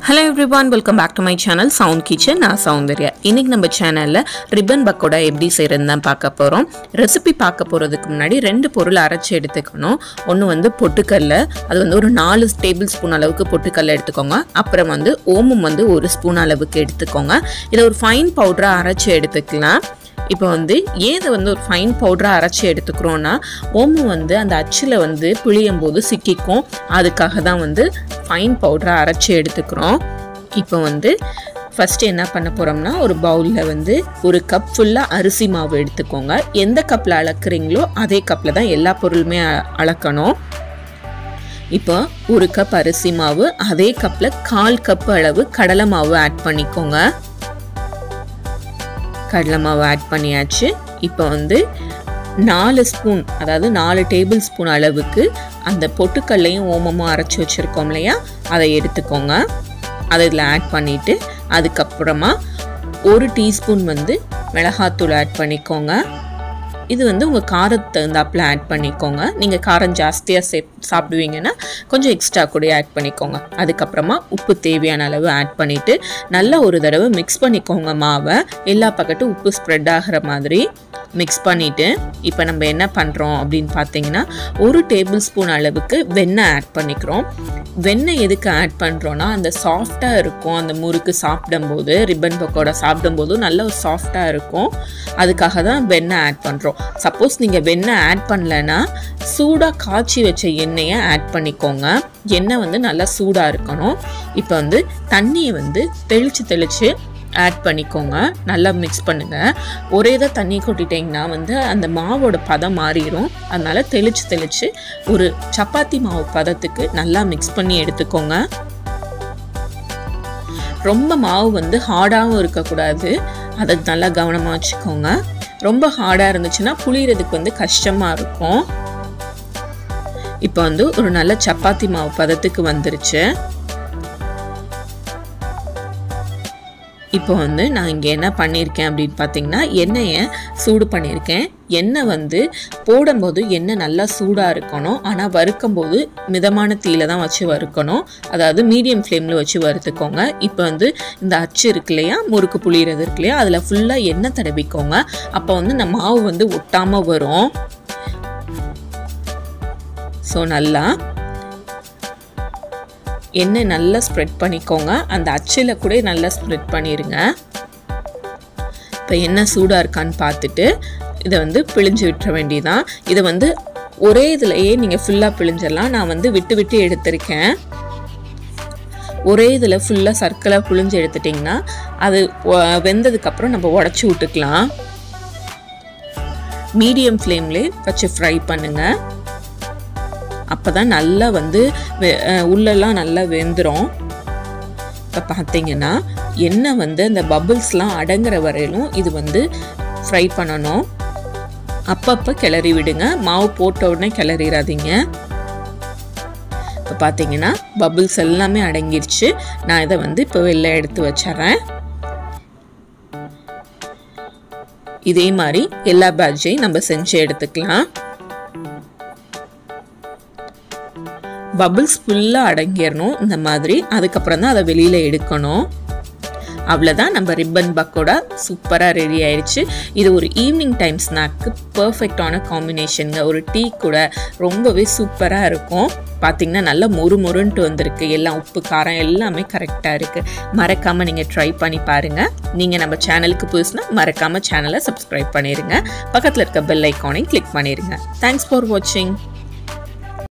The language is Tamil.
hello everyone welcome back to my channel Sound Kitchen நான் சௌந்தர்யா இன்னைக்கு நம்ம சேனலில் ரிப்பன் பக்கோடா எப்படி செய்கிறதுன்னு தான் பார்க்க போகிறோம் ரெசிபி பார்க்க போகிறதுக்கு முன்னாடி ரெண்டு பொருள் அரைச்சி எடுத்துக்கணும் ஒன்று வந்து பொட்டுக்கல்ல அது வந்து ஒரு நாலு டேபிள் ஸ்பூன் அளவுக்கு பொட்டுக்கல்ல எடுத்துக்கோங்க அப்புறம் வந்து ஓமம் வந்து ஒரு ஸ்பூன் அளவுக்கு எடுத்துக்கோங்க இதை ஒரு ஃபைன் பவுடராக அரைச்சி எடுத்துக்கலாம் இப்போ வந்து ஏன் இதை வந்து ஒரு ஃபைன் பவுடராக அரைச்சி எடுத்துக்கிறோன்னா ஓமம் வந்து அந்த அச்சில் வந்து பிழியும் போது சிக்கிக்கும் அதுக்காக தான் வந்து ஃபைன் பவுடராக அரைச்சி எடுத்துக்கிறோம் இப்போ வந்து ஃபஸ்ட்டு என்ன பண்ண போகிறோம்னா ஒரு பவுலில் வந்து ஒரு கப் ஃபுல்லாக அரிசி மாவு எடுத்துக்கோங்க எந்த கப்பில் அளக்குறீங்களோ அதே கப்பில் தான் எல்லா பொருளுமே அ- அளக்கணும் இப்போ ஒரு கப் அரிசி மாவு அதே கப்பில் கால் கப் அளவு கடலை மாவு ஆட் பண்ணிக்கோங்க கடலை மாவு ஆட் பண்ணியாச்சு இப்போ வந்து நாலு ஸ்பூன் அதாவது நாலு டேபிள் ஸ்பூன் அளவுக்கு அந்த பொட்டுக்கல்லையும் ஓமமும் அரைச்சி வச்சுருக்கோம் இல்லையா அதை எடுத்துக்கோங்க அதை இதில் ஆட் பண்ணிவிட்டு அதுக்கப்புறமா ஒரு டீஸ்பூன் வந்து மிளகாத்தூள் ஆட் பண்ணிக்கோங்க இது வந்து உங்கள் காரத்துக்கு தகுந்தாப்பில் ஆட் பண்ணிக்கோங்க நீங்கள் காரம் ஜாஸ்தியாக சே சாப்பிடுவீங்கன்னா கொஞ்சம் எக்ஸ்ட்ரா கூட ஆட் பண்ணிக்கோங்க அதுக்கப்புறமா உப்பு தேவையான அளவு ஆட் பண்ணிவிட்டு நல்லா ஒரு தடவை மிக்ஸ் பண்ணிக்கோங்க மாவை எல்லா பக்கட்டும் உப்பு ஸ்ப்ரெட் ஆகிற மாதிரி மிக்ஸ் பண்ணிவிட்டு இப்போ நம்ம என்ன பண்ணுறோம் அப்படின்னு பார்த்தீங்கன்னா ஒரு டேபிள் ஸ்பூன் அளவுக்கு வெண்ணெய் ஆட் பண்ணிக்கிறோம் வெண்ணெய் எதுக்கு ஆட் பண்ணுறோன்னா அந்த சாஃப்டாக இருக்கும் அந்த முறுக்கு சாப்பிடும்போது ரிப்பன் பக்கோடா சாப்பிடும்போது நல்ல ஒரு சாஃப்டாக இருக்கும் அதுக்காக தான் வெண்ணெய் ஆட் பண்ணுறோம் சப்போஸ் நீங்கள் வெண்ணெய் ஆட் பண்ணலைன்னா சூடாக காய்ச்சி வச்ச எண்ணெயை ஆட் பண்ணிக்கோங்க எண்ணெய் வந்து நல்லா சூடாக இருக்கணும் இப்போ வந்து தண்ணியை வந்து தெளித்து தெளித்து ஆட் பண்ணிக்கோங்க நல்லா மிக்ஸ் பண்ணுங்கள் ஒரே தான் தண்ணி கொட்டிட்டிங்கன்னா வந்து அந்த மாவோட பதம் மாறிடும் அதனால தெளித்து தெளித்து ஒரு சப்பாத்தி மாவு பதத்துக்கு நல்லா மிக்ஸ் பண்ணி எடுத்துக்கோங்க ரொம்ப மாவு வந்து ஹார்டாகவும் இருக்கக்கூடாது அதை நல்லா கவனமாக வச்சுக்கோங்க ரொம்ப ஹார்டாக இருந்துச்சுன்னா புளியறதுக்கு வந்து கஷ்டமாக இருக்கும் இப்போ வந்து ஒரு நல்ல சப்பாத்தி மாவு பதத்துக்கு வந்துருச்சு இப்போ வந்து நான் இங்கே என்ன பண்ணியிருக்கேன் அப்படின்னு பார்த்தீங்கன்னா எண்ணெயை சூடு பண்ணியிருக்கேன் எண்ணெய் வந்து போடும்போது எண்ணெய் நல்லா சூடாக இருக்கணும் ஆனால் வறுக்கும்போது மிதமான தீயில தான் வச்சு வறுக்கணும் அதாவது மீடியம் ஃப்ளேமில் வச்சு வறுத்துக்கோங்க இப்போ வந்து இந்த அச்சு இருக்கு இல்லையா முறுக்கு புளியறது இருக்கு இல்லையா அதில் ஃபுல்லாக எண்ணெய் தடவிக்கோங்க அப்போ வந்து இந்த மாவு வந்து ஒட்டாமல் வரும் ஸோ நல்லா எண்ணெய் நல்லா ஸ்ப்ரெட் பண்ணிக்கோங்க அந்த அச்சில் கூட நல்லா ஸ்ப்ரெட் பண்ணிடுங்க இப்போ எண்ணெய் சூடாக இருக்கான்னு பார்த்துட்டு இதை வந்து பிழிஞ்சு விட்டுற வேண்டியதான் இதை வந்து ஒரே இதுலையே நீங்கள் ஃபுல்லாக பிழிஞ்சிடலாம் நான் வந்து விட்டு விட்டு எடுத்திருக்கேன் ஒரே இதில் ஃபுல்லாக சர்க்கிளாக புழிஞ்சு எடுத்துட்டிங்கன்னா அது ஒ- வெந்ததுக்கப்புறம் நம்ம உடச்சி விட்டுக்கலாம் மீடியம் ஃப்ளேம்லேயே வச்சு ஃப்ரை பண்ணுங்கள் அப்போ தான் நல்லா வந்து வெ- அஹ் உள்ளெல்லாம் நல்லா வெந்துடும் இப்போ பார்த்தீங்கன்னா எண்ணெய் வந்து அந்த பபிள்ஸ்லாம் அடங்குற வரையிலும் இது வந்து ஃப்ரை பண்ணணும் அப்பப்போ கிளறி விடுங்க மாவு போட்ட உடனே கிளறிடாதீங்க இப்போ பார்த்தீங்கன்னா பபிள்ஸ் எல்லாமே அடங்கிருச்சு நான் இதை வந்து இப்போ வெளில எடுத்து வச்சிட்றேன் இதே மாதிரி எல்லா பேட்சையும் நம்ம செஞ்சு எடுத்துக்கலாம் பபிள்ஸ் ஃபுல்லாக அடங்கிடணும் இந்த மாதிரி அதுக்கப்புறம் தான் அதை வெளியில் எடுக்கணும் அவ்வளோதான் நம்ம ரிப்பன் பக்கோடா சூப்பராக ரெடி ஆயிடுச்சு இது ஒரு ஈவினிங் டைம் ஸ்நாக்கு பர்ஃபெக்டான காம்பினேஷனுங்க ஒரு டீ கூட ரொம்பவே சூப்பராக இருக்கும் பார்த்தீங்கன்னா நல்லா மொறு மொறுன்ட்டு வந்திருக்கு எல்லாம் உப்பு காரம் எல்லாமே கரெக்டாக இருக்குது மறக்காமல் நீங்கள் ட்ரை பண்ணி பாருங்கள் நீங்கள் நம்ம சேனலுக்கு புதுசுனா மறக்காமல் சேனலை சப்ஸ்கிரைப் பண்ணிடுங்க பக்கத்தில் இருக்க பெல் ஐக்கானையும் கிளிக் பண்ணிடுங்க தேங்க்ஸ் ஃபார் வாட்சிங்